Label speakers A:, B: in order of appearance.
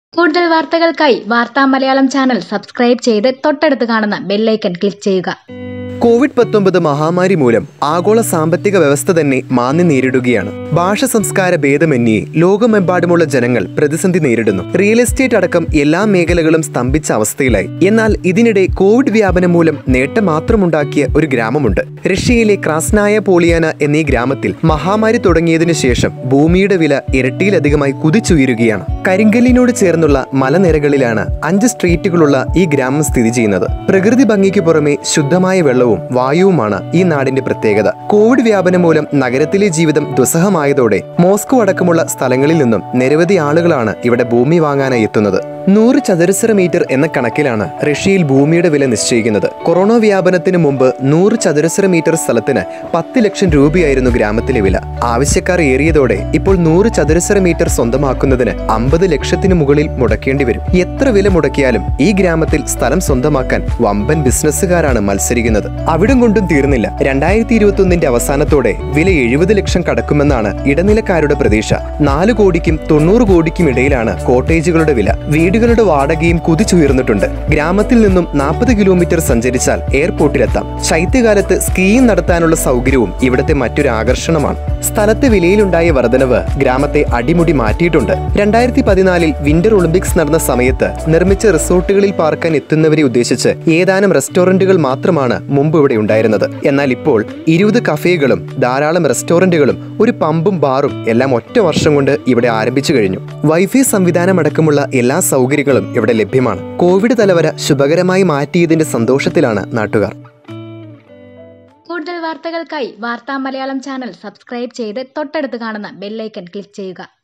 A: കൂടുതൽ വാർത്തകൾക്കായി വാർത്താ മലയാളം ചാനൽ സബ്സ്ക്രൈബ് ചെയ്ത് തൊട്ടടുത്ത് കാണുന്ന ബെല്ലൈക്കൺ ക്ലിക്ക് ചെയ്യുക
B: കോവിഡ് പത്തൊമ്പത് മഹാമാരി മൂലം ആഗോള സാമ്പത്തിക വ്യവസ്ഥ തന്നെ മാന്യം നേരിടുകയാണ് ഭാഷ സംസ്കാര ഭേദമന്യേ ലോകമെമ്പാടുമുള്ള ജനങ്ങൾ പ്രതിസന്ധി നേരിടുന്നു റിയൽ എസ്റ്റേറ്റ് അടക്കം എല്ലാ മേഖലകളും സ്തംഭിച്ച അവസ്ഥയിലായി എന്നാൽ ഇതിനിടെ കോവിഡ് വ്യാപനം മൂലം നേട്ടം മാത്രമുണ്ടാക്കിയ ഒരു ഗ്രാമമുണ്ട് റഷ്യയിലെ ക്രാസ്നായ പോളിയാന എന്നീ ഗ്രാമത്തിൽ മഹാമാരി തുടങ്ങിയതിനു ശേഷം ഭൂമിയുടെ വില ഇരട്ടിയിലധികമായി കുതിച്ചുയരുകയാണ് കരിങ്കല്ലിനോട് ചേർന്നുള്ള മലനിരകളിലാണ് അഞ്ച് സ്ട്രീറ്റുകളുള്ള ഈ ഗ്രാമം സ്ഥിതി ചെയ്യുന്നത് പ്രകൃതി ഭംഗിക്ക് പുറമെ ശുദ്ധമായ വെള്ളവും വായുവുമാണ് ഈ നാടിന്റെ പ്രത്യേകത കോവിഡ് വ്യാപനം മൂലം നഗരത്തിലെ ജീവിതം ദുസ്സഹമായതോടെ മോസ്കോ അടക്കമുള്ള സ്ഥലങ്ങളിൽ നിന്നും നിരവധി ആളുകളാണ് ഇവിടെ ഭൂമി വാങ്ങാനായി എത്തുന്നത് നൂറ് ചതുരശ്ര മീറ്റർ എന്ന കണക്കിലാണ് റഷ്യയിൽ ഭൂമിയുടെ വില നിശ്ചയിക്കുന്നത് കൊറോണ വ്യാപനത്തിന് മുമ്പ് നൂറ് ചതുരശ്ര മീറ്റർ സ്ഥലത്തിന് പത്ത് ലക്ഷം രൂപയായിരുന്നു ഗ്രാമത്തിലെ വില ആവശ്യക്കാർ ഏറിയതോടെ ഇപ്പോൾ നൂറ് ചതുരശ്ര മീറ്റർ സ്വന്തമാക്കുന്നതിന് അമ്പത് ലക്ഷത്തിന് മുകളിൽ മുടക്കേണ്ടി വരും എത്ര വില മുടക്കിയാലും ഈ ഗ്രാമത്തിൽ സ്ഥലം സ്വന്തമാക്കാൻ വമ്പൻ ബിസിനസ്സുകാരാണ് മത്സരിക്കുന്നത് അവിടം കൊണ്ടും തീർന്നില്ല രണ്ടായിരത്തി ഇരുപത്തി ഒന്നിന്റെ അവസാനത്തോടെ വില എഴുപത് ലക്ഷം കടക്കുമെന്നാണ് ഇടനിലക്കാരുടെ പ്രതീക്ഷ നാല് കോടിക്കും തൊണ്ണൂറ് കോടിക്കും ഇടയിലാണ് കോട്ടേജുകളുടെ വില വീടുകളുടെ വാടകയും കുതിച്ചുയർന്നിട്ടുണ്ട് ഗ്രാമത്തിൽ നിന്നും നാൽപ്പത് കിലോമീറ്റർ സഞ്ചരിച്ചാൽ എയർപോർട്ടിലെത്താം ശൈത്യകാലത്ത് സ്കീയിങ് നടത്താനുള്ള സൗകര്യവും ഇവിടുത്തെ മറ്റൊരു ആകർഷണമാണ് സ്ഥലത്ത് വിലയിലുണ്ടായ വർധനവ് ഗ്രാമത്തെ അടിമുടി മാറ്റിയിട്ടുണ്ട് രണ്ടായിരത്തി പതിനാലിൽ വിന്റർ ഒളിമ്പിക്സ് നടന്ന സമയത്ത് നിർമ്മിച്ച റിസോർട്ടുകളിൽ പാർക്കാൻ എത്തുന്നവരെ ഉദ്ദേശിച്ച് ഏതാനും റെസ്റ്റോറന്റുകൾ മാത്രമാണ് മുമ്പ് ഇവിടെ ഉണ്ടായിരുന്നത് എന്നാൽ ഇപ്പോൾ ഇരുപത് കഫേകളും ധാരാളം റെസ്റ്റോറന്റുകളും ഒരു പമ്പും ബാറും എല്ലാം ഒറ്റ വർഷം കൊണ്ട് ഇവിടെ ആരംഭിച്ചു കഴിഞ്ഞു വൈഫൈ സംവിധാനമടക്കമുള്ള എല്ലാ സൗകര്യങ്ങളും ഇവിടെ ലഭ്യമാണ് കോവിഡ് തലവര ശുഭകരമായി മാറ്റിയതിന്റെ സന്തോഷത്തിലാണ് നാട്ടുകാർ
A: കൂടുതൽ വാർത്തകൾക്കായി വാർത്താ മലയാളം ചാനൽ സബ്സ്ക്രൈബ് ചെയ്ത് തൊട്ടടുത്ത് കാണുന്ന ബെല്ലൈക്കൺ ക്ലിക്ക് ചെയ്യുക